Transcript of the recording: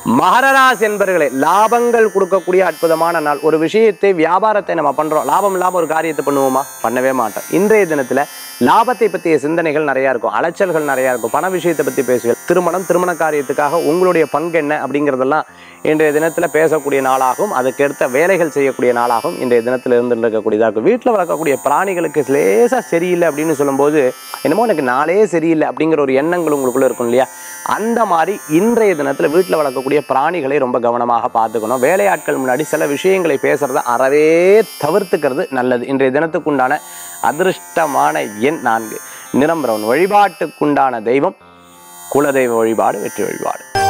மகரராசி என்பர்களே லாபங்கள் கொடுக்கக்கூடிய அற்புதமான நாள் ஒரு விஷயத்தை வியாபாரத்தை நம்ம பண்றோம் லாபம் இல்லாம ஒரு காரியத்தை பண்ணுவோமா பண்ணவே மாட்டோம் இன்றைய தினத்துல லாபத்தை பற்றிய சிந்தனைகள் நிறைய இருக்கும் அலைச்சல்கள் நிறைய இருக்கும் பண விஷயத்தை பத்தி பேசுகள் திருமணம் திருமண காரியத்துக்காக உங்களுடைய பங்கு என்ன அப்படிங்கிறதெல்லாம் இன்றைய தினத்துல பேசக்கூடிய நாளாகும் அதுக்கடுத்த வேலைகள் செய்யக்கூடிய நாளாகும் இன்றைய தினத்துல இருந்து இருக்கக்கூடியதாக இருக்கும் வீட்டில் வளர்க்கக்கூடிய பிராணிகளுக்கு லேசா சரியில்லை அப்படின்னு சொல்லும்போது என்னமோ எனக்கு நாளே சரியில்லை அப்படிங்கிற ஒரு எண்ணங்கள் உங்களுக்குள்ள இருக்கும் இல்லையா அந்த மாதிரி இன்றைய தினத்தில் வீட்டில் வளர்க்கக்கூடிய பிராணிகளை ரொம்ப கவனமாக பார்த்துக்கணும் வேலையாட்கள் முன்னாடி சில விஷயங்களை பேசுறத அறவே தவிர்த்துக்கிறது நல்லது இன்றைய தினத்துக்குண்டான அதிர்ஷ்டமான எண் நான்கு நிறம் பிரவுன் வழிபாட்டுக்குண்டான தெய்வம் குலதெய்வ வழிபாடு வெற்றி வழிபாடு